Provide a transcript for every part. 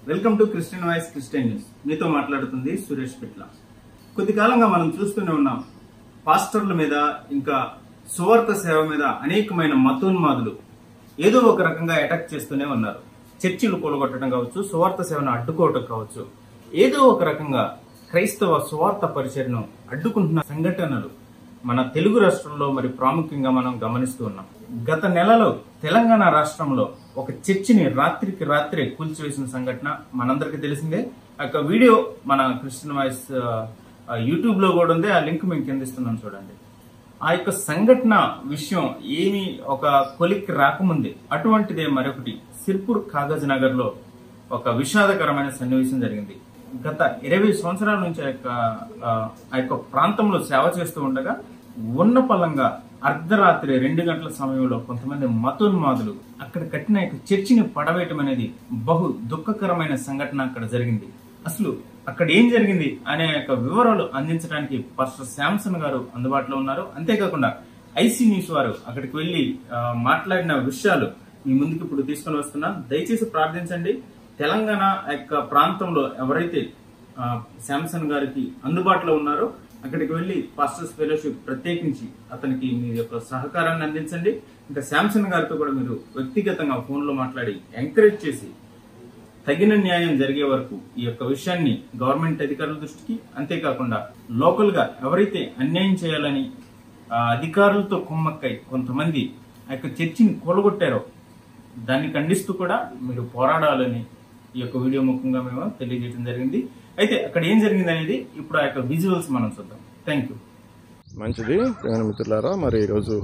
Welcome to Christian voice Christian news మీతో మాట్లాడుతుంది సురేష్ పిట్ల కొద్ది కాలంగా మనం చూస్తూనే ఉన్నాం పాస్టర్ల మీద ఇంకా సువార్త సేవ మీద అనేకమైన మతోన్మాదులు ఏదో ఒక రకంగా అటాక్ చేస్తూనే ఉన్నారు చర్చిలు కూలగొట్టడం కావచ్చు సువార్త సేవను అడ్డుకోవటం కావచ్చు ఏదో ఒక రకంగా క్రైస్తవ సువార్త పరిచయను అడ్డుకుంటున్న సంఘటనలు మన తెలుగు రాష్ట్రంలో మరి ప్రాముఖ్యంగా మనం గమనిస్తూ ఉన్నాం గత నెలలో తెలంగాణ రాష్ట్రంలో ఒక చర్చిని రాత్రికి రాత్రే కూల్చివేసిన సంఘటన మనందరికీ తెలిసిందే ఆ యొక్క వీడియో మన క్రిస్టియన్ వాయిస్ ఆ, యూట్యూబ్ లో కూడా ఉంది ఆ లింక్ మేము కింద ఇస్తున్నాం చూడండి ఆ యొక్క సంఘటన విషయం ఏమి ఒక కొలిక్కి రాకముందే అటువంటిదే మరొకటి సిర్పూర్ కాగజ్ నగర్ లో ఒక విషాదకరమైన సన్నివేశం జరిగింది గత ఇరవై సంవత్సరాల నుంచి ఆ యొక్క ఆ, ఆ యొక్క ప్రాంతంలో సేవ చేస్తూ ఉండగా ఉన్న పలంగా అర్ధరాత్రి రెండు గంటల సమయంలో కొంతమంది మతోన్మాదులు అక్కడ కట్టిన యొక్క చర్చిని పడవేయటం అనేది బహు దుఃఖకరమైన సంఘటన అక్కడ జరిగింది అసలు అక్కడ ఏం జరిగింది అనే యొక్క వివరాలు అందించడానికి పాస్టర్ శాంసన్ గారు అందుబాటులో ఉన్నారు అంతేకాకుండా ఐసీ న్యూస్ వారు అక్కడికి వెళ్లి ఆ, మాట్లాడిన విషయాలు మీ ముందుకు ఇప్పుడు తీసుకొని వస్తున్నా దయచేసి ప్రార్థించండి తెలంగాణ యొక్క ప్రాంతంలో ఎవరైతే ఆ, శాంసన్ గారికి అందుబాటులో ఉన్నారో అక్కడికి వెళ్లి పాస్టర్స్ ఫెలోషిప్ ప్రత్యేకించి అతనికి మీ యొక్క సహకారాన్ని అందించండి ఇంకా శాంసన్ గారితో కూడా మీరు వ్యక్తిగతంగా ఫోన్ లో మాట్లాడి ఎంకరేజ్ చేసి తగిన న్యాయం జరిగే వరకు ఈ యొక్క విషయాన్ని గవర్నమెంట్ అధికారుల దృష్టికి అంతేకాకుండా లోకల్ గా ఎవరైతే అన్యాయం చేయాలని ఆ, అధికారులతో కుమ్మక్కై కొంతమంది ఆ యొక్క చర్చిని కూలగొట్టారో దాన్ని ఖండిస్తూ కూడా మీరు పోరాడాలని ఈ యొక్క వీడియో ముఖంగా మేము తెలియజేయడం జరిగింది అయితే అక్కడ ఏం జరిగింది అనేది ఇప్పుడు ఆ యొక్క విజువల్స్ మనం చూద్దాం థ్యాంక్ యూ మంచిది ప్రేమ మిత్రులారా మరి ఈరోజు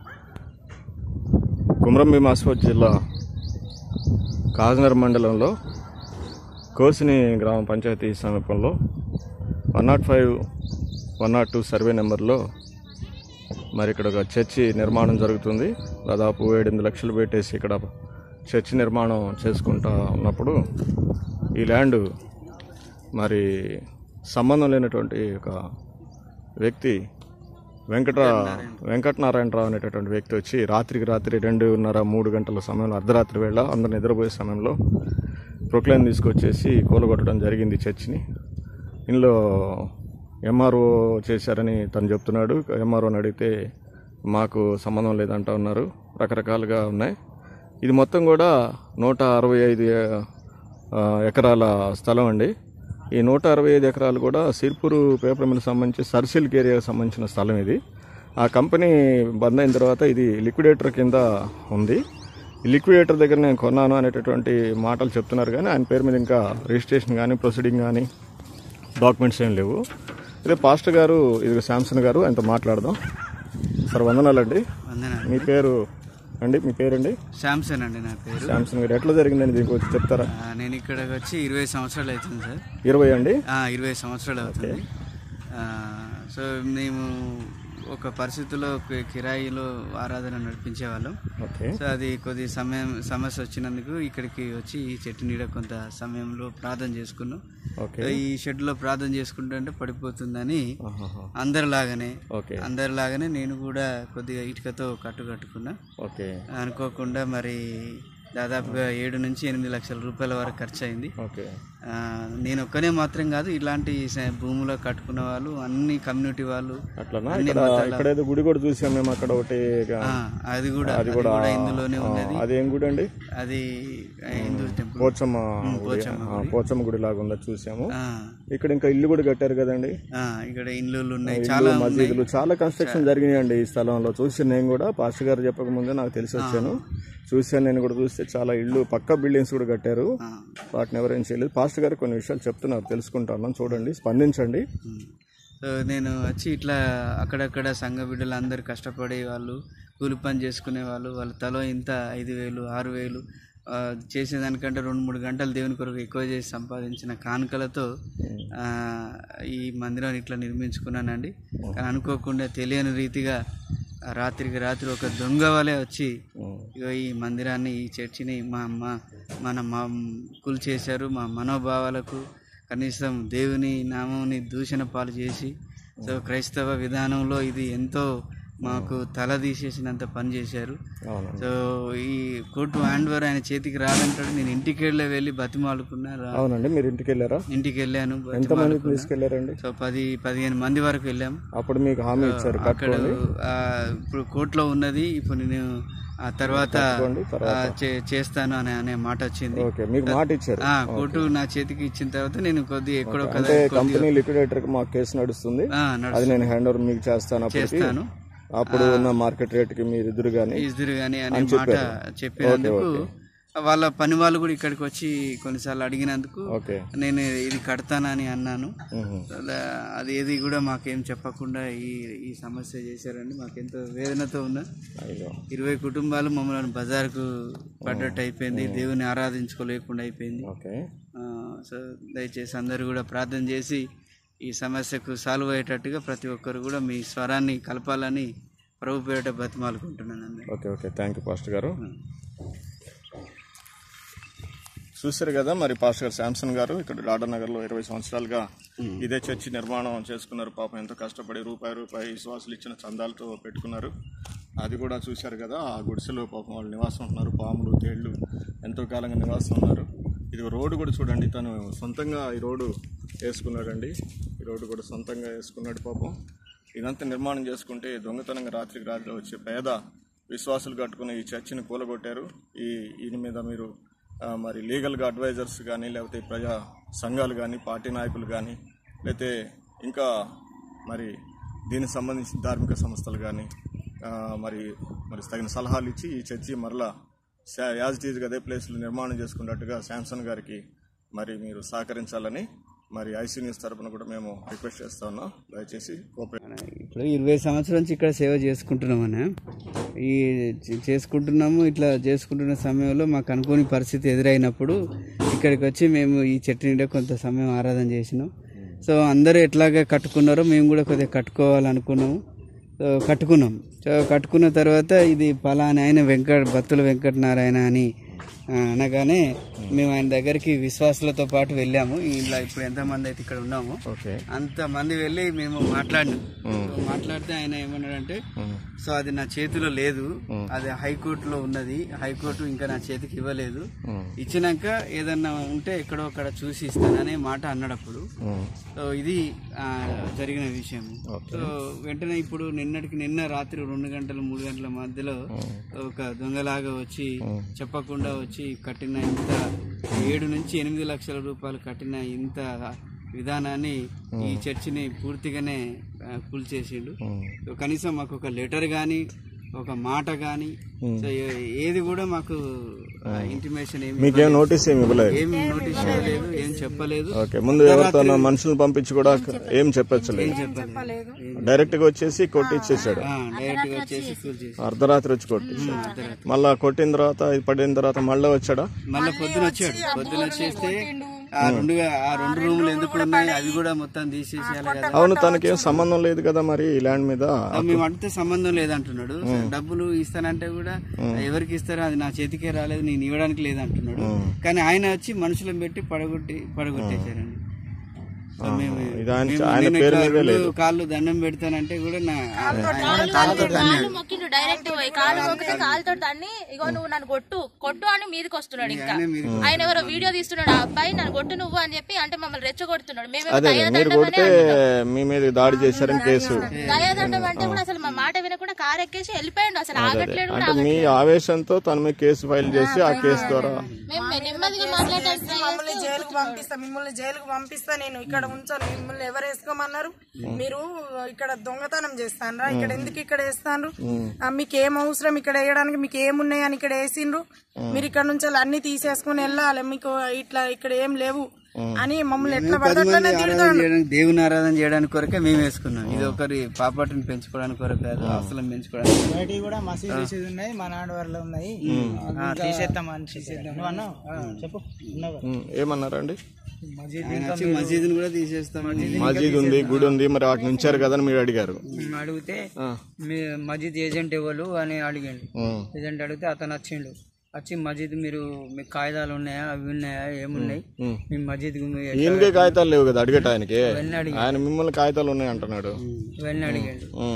కుమ్రం భీమాస్వత్ జిల్లా కాజనర్ మండలంలో కోసిని గ్రామ పంచాయతీ సమీపంలో one nought five one nought two survey నెంబర్లో మరి ఇక్కడ ఒక చర్చి నిర్మాణం జరుగుతుంది దాదాపు ఏడెనిమిది లక్షలు పెట్టేసి ఇక్కడ చర్చి నిర్మాణం చేసుకుంటా ఉన్నప్పుడు ఈ ల్యాండ్ మరి సంబంధం లేనటువంటి ఒక వ్యక్తి వెంకట వెంకటనారాయణరావు అనేటటువంటి వ్యక్తి వచ్చి రాత్రికి రాత్రి రెండున్నర మూడు గంటల సమయంలో అర్ధరాత్రి వేళ అందరు నిద్రపోయే సమయంలో ప్రొక్లైన్ తీసుకొచ్చేసి కూలగొట్టడం జరిగింది చర్చిని ఇందులో ఎంఆర్ఓ చేశారని తను చెప్తున్నాడు ఎంఆర్ఓని అడిగితే మాకు సంబంధం లేదంటా ఉన్నారు రకరకాలుగా ఉన్నాయి ఇది మొత్తం కూడా నూట అరవై ఐదు ఆ, ఎకరాల స్థలం అండి ఈ నూట అరవై ఐదు ఎకరాలు కూడా సిర్పూరు పేపర్ మిల్ సంబంధించి సర్సిల్క్ ఏరియాకి సంబంధించిన స్థలం ఇది ఆ కంపెనీ బంద్ అయిన తర్వాత ఇది లిక్విడేటర్ కింద ఉంది ఈ లిక్విడేటర్ దగ్గర నేను కొన్నాను అనేటటువంటి మాటలు చెప్తున్నారు కానీ ఆయన పేరు మీద ఇంకా రిజిస్ట్రేషన్ కానీ ప్రొసీడింగ్ కానీ డాక్యుమెంట్స్ ఏం లేవు ఇదే పాస్టర్ గారు ఇది శాంసన్ గారు ఆయనతో మాట్లాడదాం సార్ వందనాలండి వందనాలు మీ పేరు అండి మీ పేరండి శాంసన్ అండి నా పేరు శాంసన్ గారు ఎట్లా జరిగిందండి దీనికి వచ్చి చెప్తారా ఆ, నేను ఇక్కడికి వచ్చి ఇరవై సంవత్సరాలు అవుతుంది సార్ ఇరవై అండి ఆ, ఇరవై సంవత్సరాలు అవుతుంది ఆ, సో మేము ఒక పరిస్థితిలో ఒక కిరాయిలో ఆరాధన నడిపించే వాళ్ళం ఓకే సో అది కొద్ది సమయం సమస్య వచ్చినందుకు ఇక్కడికి వచ్చి ఈ చెట్టు నీడ కొంత సమయంలో ప్రార్థన చేసుకున్నాం ఓకే సో ఈ షెడ్లో ప్రార్థన చేసుకుంటుంటే పడిపోతుందని ఆహాహా. అందరిలాగానే ఓకే అందరిలాగానే నేను కూడా కొద్దిగా ఇటుకతో కట్టు కట్టుకున్నా ఓకే అనుకోకుండా మరి దాదాపుగా ఏడు నుంచి ఎనిమిది లక్షల రూపాయల వరకు ఖర్చు అయింది ఓకే ఆ, నేను ఒక్కనే మాత్రం కాదు ఇలాంటి స- భూములో కట్టుకున్న వాళ్ళు అన్ని కమ్యూనిటీ వాళ్ళు అట్లనా అన్ని ఇక్కడ మతాల- ఇక్కడ ఏదో గుడి కూడా చూసాం మేము అక్కడ ఒకటి ఆ, అది కూడా అది అది కూడా కూడా ఇందులోనే ఆ, ఉన్నది అది ఏం గుడి అండి అది హిందూ టెంపుల్ పోచమ్మ గుడి పోచమ్మ ఆ, పోచమ్మ గుడి లాగా ఉందా చూసాము ఆ, ఇక్కడ ఇంకా ఇల్లు కూడా కట్టారు కదండి ఆ, ఇక్కడ ఇండ్లు ఉన్నాయి ఇల్లు, చాలా ఉన్నాయి మసీదులు చాలా కన్స్ట్రక్షన్ జరిగినాయండి ఈ స్థలంలో చూసి నేను కూడా పాస్టర్ గారు చెప్పక ముందే నాకు తెలిసి వచ్చాను చూశాను నేను కూడా చూస్తే చాలా ఇల్లు పక్క బిల్డింగ్స్ కూడా కట్టారు ఆ, వాటిని ఎవరేం చేయలేదు పాస్టర్ గారు కొన్ని విషయాలు చెప్తున్నారు తెలుసుకుంటాను చూడండి స్పందించండి ఉమ్. సో నేను వచ్చి ఇట్లా అక్కడక్కడ సంఘ బిడ్డలు అందరు కష్టపడే వాళ్ళు కూలి పని చేసుకునే వాళ్ళు వాళ్ళ తలో ఇంత ఐదు వేలు ఆరు వేలు ఆ, చేసేదానికంటే రెండు మూడు గంటలు దేవుని కొరకు ఎక్కువ చేసి సంపాదించిన కానుకలతో ఆ, ఈ మందిరాన్ని ఇట్లా నిర్మించుకున్నానండి కానీ అనుకోకుండా తెలియని రీతిగా ఆ రాత్రికి రాత్రి ఒక దొంగ వలె వచ్చి ఇగో ఈ మందిరాన్ని ఈ చర్చిని మా అమ్మ మన మా కులు చేశారు మా మనోభావాలకు కనీసం దేవుని నామంని దూషణ పాలు చేసి సో క్రైస్తవ విధానంలో ఇది ఎంతో మాకు తల తీసేసినంత పని చేశారు అవునండి సో ఈ కోర్టు హ్యాండ్ ఓవర్ ఆయన చేతికి రాదంటాడు నేను ఇంటికి వెళ్ళే వెళ్ళి బతిమాలుకున్నా రా- అవునండి మీరు ఇంటికి వెళ్ళారా ఇంటికి వెళ్ళాను ఎంతమంది బతిమాలుకున్నా. తీసుకెళ్లారండి సో పది పదిహేను మంది వరకు వెళ్ళాం అప్పుడు మీకు హామీ ఇచ్చారు అక్కడ ఆ, ఇప్పుడు కోర్టులో ఉన్నది ఇప్పుడు నేను ఆ తర్వాత కట్టుకోండి, ఆ, చే- చేస్తాను అనే అనే మాట వచ్చింది ఓకే మీకు మాట ఇచ్చారు ఆ కోర్టు నా చేతికి ఇచ్చిన తర్వాత నేను కొద్ది ఎక్కడో కదా అంటే కంపెనీ లిక్విడేటర్ కి మాకు కేసు నడుస్తుంది ఆ, అది నడుస్తాను నేను హ్యాండ్ ఓవర్ మీకు చేస్తాను అప్పటికి చేస్తాను అప్పుడు ఉన్న మార్కెట్ రేట్ కి మీరు ఎదురు కానీ ఇద్దరు కానీ అనే మాట చెప్పినందుకు వాళ్ళ పని వాళ్ళు కూడా ఇక్కడికి వచ్చి కొన్నిసార్లు అడిగినందుకు ఓకే నేను ఇది కడతానని అన్నాను మ్మ్. అలా అది ఏది కూడా మాకేం చెప్పకుండా ఈ ఈ సమస్య చేశారండి మాకెంతో వేదనతో ఉన్నా అయ్యో ఇరవై కుటుంబాలు మమ్మల్ని బజార్కు పడ్డట్టు అయిపోయింది దేవుని ఆరాధించుకోలేకుండా అయిపోయింది ఓకే ఆ, సో దయచేసి అందరూ కూడా ప్రార్థన చేసి ఈ సమస్యకు సాల్వ్ అయ్యేటట్టుగా ప్రతి ఒక్కరు కూడా మీ స్వరాన్ని కలపాలని ప్రభు పేరిట బతిమాలుకుంటున్నాను అందరూ okay okay thank you pastor గారు చూశారు కదా మరి పాస్టర్ గారు శాంసన్ గారు ఇక్కడ డాడా నగర్లో ఇరవై సంవత్సరాలుగా ఇదే చర్చి నిర్మాణం చేసుకున్నారు పాపం ఎంతో కష్టపడి రూపాయి రూపాయి విశ్వాసులు ఇచ్చిన చందాలతో పెట్టుకున్నారు అది కూడా చూశారు కదా ఆ గుడిసెలో పాపం వాళ్ళు నివాసం ఉంటున్నారు పాములు తేళ్లు ఎంతో కాలంగా నివాసం ఉన్నారు ఇది రోడ్డు కూడా చూడండి తను సొంతంగా ఈ రోడ్డు వేసుకున్నాడండి ఈ రోడ్డు కూడా సొంతంగా వేసుకున్నాడు పాపం ఇదంతా నిర్మాణం చేసుకుంటే దొంగతనంగా రాత్రికి రాత్రి వచ్చే పేద విశ్వాసులు కట్టుకున్న ఈ చర్చిని కూలగొట్టారు ఈ దీని మీద మీరు ఆ, మరి లీగల్గా అడ్వైజర్స్ కానీ లేకపోతే ప్రజా సంఘాలు కానీ పార్టీ నాయకులు కానీ లేకపోతే ఇంకా మరి దీనికి సంబంధించిన ధార్మిక సంస్థలు కానీ ఆ, మరి మరి తగిన సలహాలు ఇచ్చి ఈ చర్చి మరలా శా- యాజ్ ఇట్ ఈజ్గా అదే ప్లేస్లో నిర్మాణం చేసుకున్నట్టుగా శాంసన్ గారికి మరి మీరు సహకరించాలని మరి ఐసీ న్యూస్ తరపున కూడా మేము రిక్వెస్ట్ చేస్తా ఉన్నాం దయచేసి కోఆపరేట్ ఇప్పుడు ఇరవై సంవత్సరాల నుంచి ఇక్కడ సేవ చేసుకుంటున్నాం అన్న ఈ చే- చేసుకుంటున్నాము ఇట్లా చేసుకుంటున్న సమయంలో మాకు అనుకోని పరిస్థితి ఎదురైనప్పుడు ఇక్కడికి వచ్చి మేము ఈ చెట్టు నిండా కొంత సమయం ఆరాధన చేసినాం సో అందరూ ఎట్లాగా కట్టుకున్నారో మేము కూడా కొద్దిగా కట్టుకోవాలనుకున్నాము సో కట్టుకున్నాం సో కట్టుకున్న తర్వాత ఇది పలానా ఆయన వెంకట బత్తుల వెంకటనారాయణ అని ఆ, అనగానే మేము ఆయన దగ్గరికి విశ్వాసులతో పాటు వెళ్ళాము ఇలా ఇప్పుడు ఎంతమంది అయితే ఇక్కడ ఉన్నామో ఓకే అంతమంది వెళ్ళి మేము మాట్లాడినాం సో మాట్లాడితే ఆయన ఏమన్నాడంటే సో అది నా చేతిలో లేదు అది హైకోర్టులో ఉన్నది హైకోర్టు ఇంకా నా చేతికి ఇవ్వలేదు ఇచ్చినాక ఏదన్నా ఉంటే ఎక్కడో అక్కడ చూసి ఇస్తాననే మాట అన్నాడప్పుడు సో ఇది ఆ, జరిగిన విషయం సో వెంటనే ఇప్పుడు నిన్నటికి నిన్న రాత్రి రెండు గంటల మూడు గంటల మధ్యలో ఒక దొంగలాగా వచ్చి చెప్పకుండా వచ్చి కట్టిన ఇంత ఏడు నుంచి ఎనిమిది లక్షల రూపాయలు కట్టిన ఇంత విధానాన్ని ఈ చర్చిని పూర్తిగానే ఆ, కూల్చేసిండు సో కనీసం మాకు ఒక లెటర్ కానీ ఒక మాట కానీ సో ఏ- ఏది కూడా మాకు ఇంటిమేషన్ ఏమి మీకేం నోటీస్ ఏమి ఇవ్వలేదు ఏం నోటీస్ చేయలేదు ఏం చెప్పలేదు ఓకే ముందు ఎవరితో మనుషులను పంపించి కూడా ఏం చెప్పచ్చలేదు చెప్పలేదు డైరెక్ట్ గా వచ్చేసి కొట్టిచ్చేసాడు డైరెక్ట్ గా వచ్చేసి కూల్ చేసి అర్ధరాత్రి వచ్చి కొట్టేసాడు మళ్ళా కొట్టిన తర్వాత ఇది పడిన తర్వాత మళ్ళీ వచ్చాడా మళ్ళీ పొద్దున వచ్చాడు పొద్దున వచ్చేస్తే ఆ రెండు ఆ రెండు రూములు ఎందుకు ఉన్నాయి అవి కూడా మొత్తం తీసేసేయాలి కదా అవును తనకేం సంబంధం లేదు కదా మరి ఈ ల్యాండ్ మీద మేము అడిగితే సంబంధం లేదంటున్నాడు డబ్బులు ఇస్తానంటే కూడా ఎవరికి ఇస్తారో అది నా చేతికే రాలేదు నేను ఇవ్వడానికి లేదంటున్నాడు కానీ ఆయన వచ్చి మనుషులను పెట్టి పడగొట్టి పడగొట్టేశారండి సో మేము ఇది ఆయన- మేము ఆయన నేను పేరు ఇట్లా మీదే రెండు కాళ్ళు దండం పెడతానంటే కూడా నా కాలు మొక్కిండు డైరెక్ట్ పోయి కాలు మొక్కితే కాలుతో దాన్ని ఇగో నువ్వు నన్ను కొట్టు కొట్టు అని మీదకి వస్తున్నాడు ఇంకా ఆయన ఎవరో వీడియో తీస్తున్నాడు ఆ అబ్బాయి నన్ను కొట్టు నువ్వు అని చెప్పి అంటే మమ్మల్ని రెచ్చగొడుతున్నాడు మేము అదే మీరు కొడితే మీ మీద దాడి చేశారని కేసు దయాదండం అంటే కూడా అసలు మా మాట వినకుండా కారు ఎక్కేసి వెళ్ళిపోయాడు అసలు ఆగట్లేడు కూడా అంటే మీ ఆవేశంతో తన మీద కేసు ఫైల్ చేసి ఆ కేసు ద్వారా మేము నెమ్మదిగా మాట్లాడడానికి మమ్మల్ని జైలుకు పంపిస్తా మిమ్మల్ని జైలుకు పంపిస్తా నేను ఇక్కడ ఉంచాను మిమ్మల్ని ఎవరు వేసుకోమన్నారు మీరు ఇక్కడ దొంగతనం చేస్తానరా ఇక్కడ ఎందుకు ఇక్కడ వేస్తాను మీకు ఏం అవసరం ఇక్కడ వేయడానికి మీకు ఏమున్నాయి అని ఇక్కడ వేసిండ్రు మీరు ఇక్కడ నుంచి అన్ని తీసేసుకుని వెళ్ళాలి మీకు ఇట్లా ఇక్కడ ఏం లేవు అని మమ్మల్ని ఎట్లా పది పడితే మంది ఆరాధన చేయడానికి దేవుని ఆరాధన చేయడానికి కొరకే మేము వేసుకున్నాం ఇది ఒకరి పాపటిని పెంచుకోవడానికి కొరకు కాదు అసలు పెంచుకోవడానికి బయటికి కూడా మసీదు తీసేది ఉన్నాయి మా నాన్నవారిలో ఉన్నాయి తీసేద్దాం అని తీసేద్దాం నువ్వు అన్నావు చెప్పు ఉన్నావు కదా. ఉమ్, ఏమన్నారండి మసీద్ ఆయన వచ్చి మసీదుని కూడా తీసేస్తామని మస్జిద్ ఉంది గుడి ఉంది మరి వాటిని ఉంచారు కదా అని మీరు అడిగారు అడిగితే మీ మస్జిద్ ఏజెంట్ ఎవరు అని అడిగాడు ఉమ్, ఏజెంట్ అడిగితే అతను వచ్చిండు వచ్చి మస్జిద్ మీరు మీ కాగితాలు ఉన్నాయా అవి ఉన్నాయా ఏమున్నాయి మీ మస్జిద్ ఈయనకే కాగితాలు లేవు కదా అడిగట ఆయనకి ఆయన మిమ్మల్ని కాగితాలు ఉన్నాయి అంటున్నాడు ఇవన్నీ అడిగాడు ఉమ్,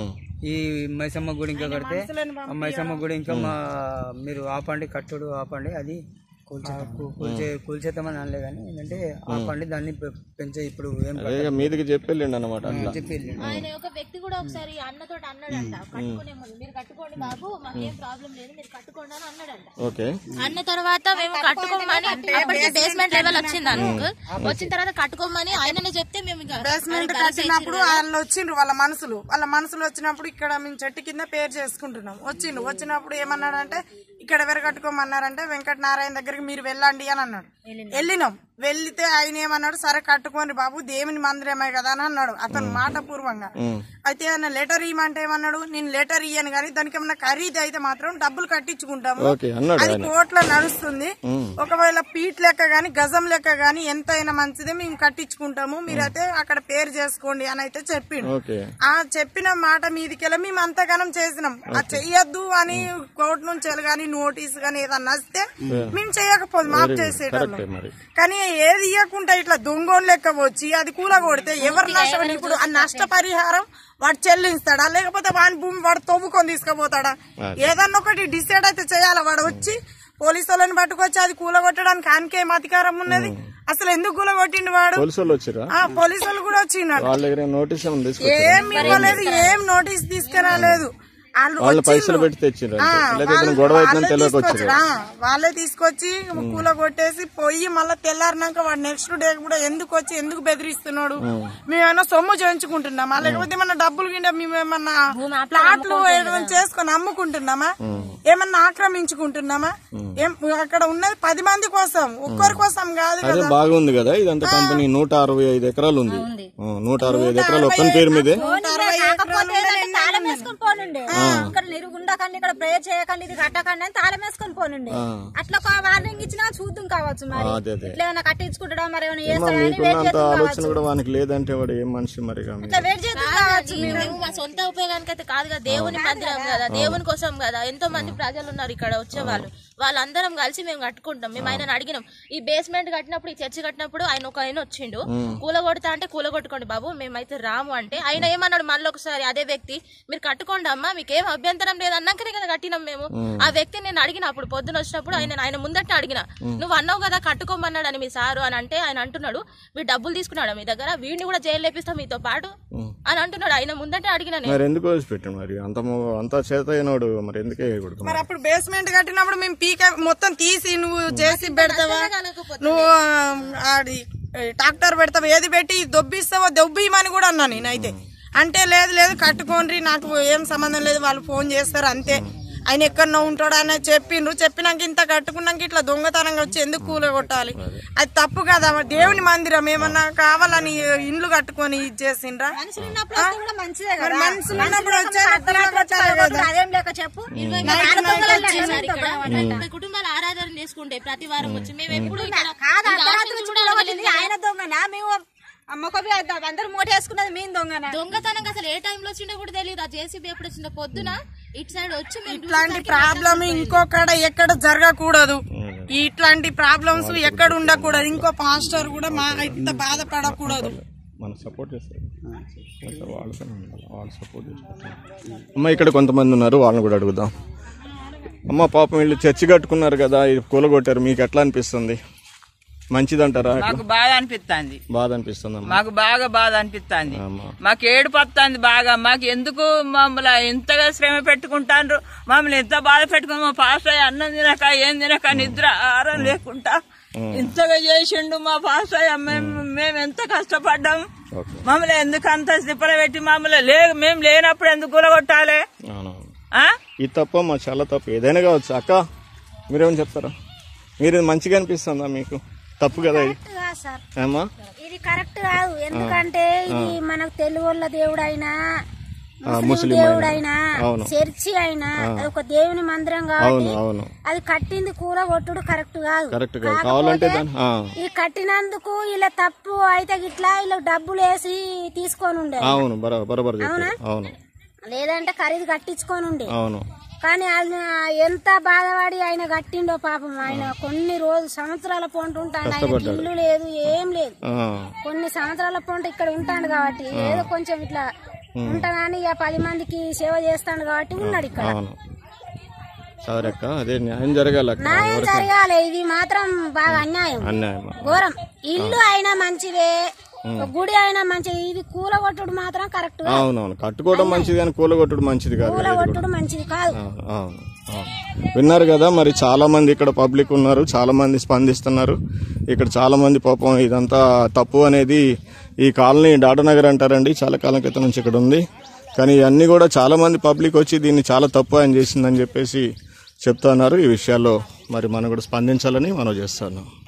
ఈ మైసమ్మ గుడి ఇంకా కడితే ఆ మైసమ్మ గుడి ఇంకా మా మీరు ఆపండి కట్టుడు ఆపండి అది కూల్చేద్దాం కూల్చే కూల్చేద్దామని అనలే కానీ ఏంటంటే ఆపండి దాన్ని పె- పెంచే ఇప్పుడు ఏం అదే ఇక మీదికి చెప్పెళ్ళండి అనమాట అట్లా చెప్పి వెళ్ళిండు. ఆయన ఒక వ్యక్తి కూడా ఒకసారి అన్నతో అన్నాడంట కట్టుకునే ముందు మీరు కట్టుకోండి బాబు మాకేం ప్రాబ్లం లేదు మీరు కట్టుకోండి అని అన్నాడంట ఓకే అన్న తర్వాత మేము కట్టుకోమని అప్పటికే బేస్మెంట్ లెవెల్ వచ్చింది అనుకు వచ్చిన తర్వాత కట్టుకోమని ఆయననే చెప్తే మేము ఇంకా బేస్మెంట్ కట్టినప్పుడు వాళ్ళు వచ్చిండ్రు వాళ్ళ మనసులు వాళ్ళ మనసులు వచ్చినప్పుడు ఇక్కడ మేము చెట్టు కింద పేరు చేసుకుంటున్నాం వచ్చిండు వచ్చినప్పుడు ఏమన్నాడంటే ఇక్కడ ఎవరు కట్టుకోమన్నారంటే వెంకట నారాయణ దగ్గరికి మీరు వెళ్ళండి అని అన్నాడు వెళ్ళినాం వెళ్తే ఆయన ఏమన్నాడు సరే కట్టుకోండి బాబు దేవుని మందిరమే కదా అని అన్నాడు అతను మాట పూర్వంగా అయితే ఆయన లెటర్ ఇవ్వమంటే ఏమన్నాడు నేను లెటర్ ఇయ్యను కానీ దానికి ఏమన్నా ఖరీదు అయితే మాత్రం డబ్బులు కట్టించుకుంటాము ఓకే అన్నాడు అది ఆయన కోట్ల నడుస్తుంది ఒకవేళ పీట్ లెక్క గాని గజం లెక్క గాని ఎంతైనా మంచిదే మేము కట్టించుకుంటాము మీరైతే అక్కడ పేరు చేసుకోండి అని అయితే చెప్పిండు ఓకే ఆ చెప్పిన మాట మీదికెళ్ళి మేము అంతగానం చేసినాం ఆ చెయ్యొద్దు అని కోర్టు నుంచి గాని నోటీస్ గాని ఏదన్నా వస్తే మేము చేయకపోదు మాఫ్ చేసేటోళ్ళం కరెక్టే మరి కానీ ఏది ఇవ్వకుండా ఇట్లా దొంగోలు లెక్క వచ్చి అది కూల కొడితే ఎవరు నష్టం ఇప్పుడు ఆ నష్టపరిహారం వాడు చెల్లిస్తాడా లేకపోతే వాని భూమి వాడు తవ్వుకొని తీసుకుపోతాడా ఏదన్నా ఒకటి డిసైడ్ అయితే చేయాలా వాడు వచ్చి పోలీసు వాళ్ళని పట్టుకొచ్చి అది కూల కొట్టడానికి ఆయనకేం అధికారం ఉన్నది అసలు ఎందుకు కూల కొట్టిండు వాడు పోలీసు వాళ్ళు వచ్చిరా ఆ పోలీసు వాళ్ళు కూడా వచ్చినారు వాళ్ళ దగ్గర నోటీస్ ఏమైనా తీసుకొచ్చారా ఏం ఇవ్వలేదు ఏం నోటీస్ తీసుకురాలేదు వాళ్ళు వాళ్ళు వచ్చిండ్రు. పైసలు పెట్టి తెచ్చిండ్రు ఆ, అంతే. లేదా వాళ్ళు- ఏదైనా గొడవ అవుతుందని వాళ్ళే తెలియక వచ్చారు తీసుకొచ్చిరా? వాళ్ళే తీసుకొచ్చి కూల కొట్టేసి పోయి మళ్ళీ తెల్లారినాక వాడు నెక్స్ట్ డే కూడా ఎందుకు వచ్చి ఎందుకు బెదిరిస్తున్నాడు మేమేమన్నా సొమ్ము చేయించుకుంటున్నామా లేకపోతే ఏమన్నా డబ్బులు కింద మేమేమన్నా ప్లాట్లు ఏమైనా చేసుకొని అమ్ముకుంటున్నామా ఏమన్నా ఆక్రమించుకుంటున్నామా ఏం అక్కడ ఉన్నది పది మంది కోసం ఒక్కరి కోసం కాదు అదే కదా బాగుంది కదా ఇదంతా కంపెనీ నూట అరవై ఐదు ఎకరాలు ఉంది ఆ, నూట అరవై ఐదు ఎకరాలు ఒక్కని పేరు మీదే నూట అరవై కాకపోతే ఏంటంటే తాళం వేసుకొని పోనుండే ఇక్కడ నిరుగుండకండి ఇక్కడ ప్రే చేయకండి ఇది కట్టకండి అని తాళం వేసుకొని పోనుండే అట్లా ఒక వార్నింగ్ ఇచ్చినా చూద్దాం కావచ్చు మరి ఆ, అదే అదే ఇట్లా ఏమైనా కట్టించుకుంటాడా మరి ఏమైనా ఏమో చేస్తాడా అని వెయిట్ మీకున్నంత చేద్దాం ఆలోచన కావచ్చు కూడా వానికి లేదంటే వాడు ఏం మనిషి మరి ఇక మీరు. ఇట్లా వెయిట్ చేద్దాం కావచ్చు ఈ మేము మా సొంత ఉపయోగానికి అయితే కాదు కదా దేవుని మందిరం కదా దేవుని కోసం కదా ఎంతో మంది ప్రజలు ఉన్నారు ఇక్కడ వచ్చేవాళ్ళు వాళ్ళందరం కలిసి మేము కట్టుకుంటాం మేము ఆయన అడిగినాం ఈ బేస్మెంట్ కట్టినప్పుడు ఈ చర్చి కట్టినప్పుడు ఆయన ఒక ఆయన వచ్చిండు కూల కొడతా అంటే కూల కొట్టుకోండి బాబు మేమైతే రాము అంటే ఆయన ఏమన్నాడు మళ్ళీ ఒకసారి అదే వ్యక్తి మీరు కట్టుకోండి అమ్మా మీకు ఏం అభ్యంతరం లేదు అన్నాకనే కదా కట్టినాం మేము ఆ వ్యక్తి నేను అడిగిన అప్పుడు పొద్దున వచ్చినప్పుడు ఆయన ఆయన ముందట అడిగిన నువ్వు అన్నావు కదా కట్టుకోమన్నాడు అని మీ సారు అని అంటే ఆయన అంటున్నాడు వీడు డబ్బులు తీసుకున్నాడు మీ దగ్గర వీడిని కూడా జైలు లేపిస్తాం మీతో పాటు అని అంటున్నాడు ఆయన ముందట అడిగిన నేను మరి ఎందుకు వదిలిపెట్టాడు మరి అంత మొ- అంత చేత అయినోడు మరి ఎందుకే వేయకూడదు మరి అప్పుడు బేస్మెంట్ కట్టినప్పుడు మేము పీక మొత్తం తీసి నువ్వు చేసి పెడతావా నువ్వు ఆ, ఆడి ట్రాక్టర్ పెడతావు ఏది పెట్టి దొబ్బిస్తావో దొబ్బిమని కూడా అన్నా నేనైతే అంటే లేదు లేదు కట్టుకోండి నాకు ఏం సంబంధం లేదు వాళ్ళు ఫోన్ చేస్తారు అంతే ఆయన ఎక్కడో ఉంటాడు అని చెప్పిండ్రు చెప్పినాక ఇంత కట్టుకున్నాక ఇట్లా దొంగతనంగా వచ్చి ఎందుకు కూల కొట్టాలి అది తప్పు కదా దేవుని మందిరం ఏమన్నా కావాలని ఇండ్లు కట్టుకొని ఇది చేసిండ్రా మనుషులు ఉన్నప్పుడు వస్తే కూడా మంచిదే మరి కదా మనుషులు ఉన్నప్పుడు వచ్చే అర్ధరాత్రి వచ్చి పడగొట్టుడు అదేం లేక చెప్పు వచ్చేసారు ఇక్కడ. ముప్పై కుటుంబాలు ఆరాధన చేసుకుంటే ప్రతి వారం వచ్చి మేము ఎప్పుడు ఇక్కడ కాదు ఇంకా అర్ధరాత్రి ఆశించి వచ్చి కూడా పడగొట్టింది ఆయన దొంగనా మేము మొక్కవి అందరు మూటేసుకున్నది మేము దొంగనా దొంగతనం అసలు ఏ టైంలో వచ్చిందో కూడా తెలియదు ఆ జేసీబీ ఎప్పుడు వచ్చిందో పొద్దున ఇటు సైడ్ వచ్చి మేము ఇట్లాంటి ప్రాబ్లం ఇంకొకడ ఎక్కడ జరగకూడదు ఇట్లాంటి ప్రాబ్లమ్స్ ఎక్కడ ఉండకూడదు ఇంకో పాస్టర్ కూడా మా ఇంత బాధపడకూడదు మన సపోర్ట్ చేస్తారు అసలు వాళ్ళతో ఉండాలి. వాళ్ళు సపోర్ట్ చేసుకుంటారు అమ్మ ఇక్కడ కొంతమంది ఉన్నారు వాళ్ళని కూడా అడుగుదాం అమ్మ పాపం వీళ్ళు చర్చి కట్టుకున్నారు కదా ఇది కూలగొట్టారు మీకు ఎట్లా అనిపిస్తుంది మంచిదంటారా మాకు బాధ అనిపిస్తుంది బాధ అనిపిస్తుంది అమ్మ మాకు బాగా బాధ అనిపిస్తుంది అమ్మా. మాకు ఏడుపు వస్తుంది బాగా మాకు ఎందుకు మమ్మల్ని ఇంతగా శ్రమ పెట్టుకుంటాండ్రు మమ్మల్ని ఎంత బాధ పెట్టుకుని మా పాస్టర్ అన్నం తినక ఏం తినక నిద్ర ఆహారం లేకుండా ఇంతగా చేసిండు మా పాస్టర్ మేము మేము ఎంత కష్టపడ్డాం ఓకే మమ్మల్ని ఎందుకు అంత తిప్పలు పెట్టి మమ్మల్ని లే మేము లేనప్పుడు ఎందుకు కూలగొట్టాలి అవునవును ఆ? ఇది తప్ప మా చాలా తప్పు ఏదైనా కావచ్చు అక్క మీరేమని చెప్తారా మీరు ఇది మంచిగా అనిపిస్తుందా మీకు తప్పు కదా ఇది కాదు సార్ ఏమా ఇది కరెక్ట్ కాదు ఎందుకంటే ఇది మనకు తెలుగు వాళ్ళ దేవుడైనా ఆ, ముస్లిం ముస్లిం దేవుడైనా అవును. చర్చి అయినా అది ఒక దేవుని మందిరం అవును కాబట్టి అవును అది కట్టింది కూల కొట్టుడు కరెక్ట్ కాదు కరెక్ట్ కాదు కావాలంటే కాకపోతే దాన్ని ఆ, ఈ కట్టినందుకు ఇలా తప్పు అయితే ఇట్లా ఇలా డబ్బులు వేసి తీసుకొని ఉండే అవును బర బరోబర్ చెప్పారు అవును లేదంటే ఖరీదు కట్టించుకొని ఉండే అవును కానీ ఆయన ఎంత బాధపడి ఆయన కట్టిండో పాపం ఆయన కొన్ని రోజు సంవత్సరాల పొంట ఉంటాడు ఆయన ఇల్లు లేదు ఏం లేదు ఆ, కొన్ని సంవత్సరాల పొంట ఇక్కడ ఉంటాడు కాబట్టి ఏదో కొంచెం ఇట్లా ఉంటానని ఇక పది మందికి సేవ చేస్తాడు కాబట్టి ఉన్నాడు ఇక్కడ అవును సరే అక్క అదే న్యాయం జరగాలి అక్క న్యాయం జరగాలి ఇది మాత్రం బాగా అన్యాయం అన్యాయం ఘోరం ఇల్లు అయినా మంచిదే గుడి అయినా మంచిది ఇది కూలగొట్టుడు మాత్రం కరెక్ట్ అవునవును కట్టుకోవడం మంచిది కానీ కూలగొట్టుడు మంచిది కాదు కదా ఇది కూడా. కూలగొట్టుడు మంచిది కాదు అవును, అవును, అవును. విన్నారు కదా మరి చాలా మంది ఇక్కడ పబ్లిక్ ఉన్నారు చాలా మంది స్పందిస్తున్నారు ఇక్కడ చాలా మంది పాపం ఇదంతా తప్పు అనేది ఈ కాలనీ డాటానగర్ అంటారండి చాలా కాలం క్రితం నుంచి ఇక్కడ ఉంది కానీ ఇవన్నీ కూడా చాలా మంది పబ్లిక్ వచ్చి దీన్ని చాలా తప్పు ఆయన చేసిందని చెప్పేసి చెప్తున్నారు ఈ విషయాల్లో మరి మనం కూడా స్పందించాలని మనం చేస్తున్నాం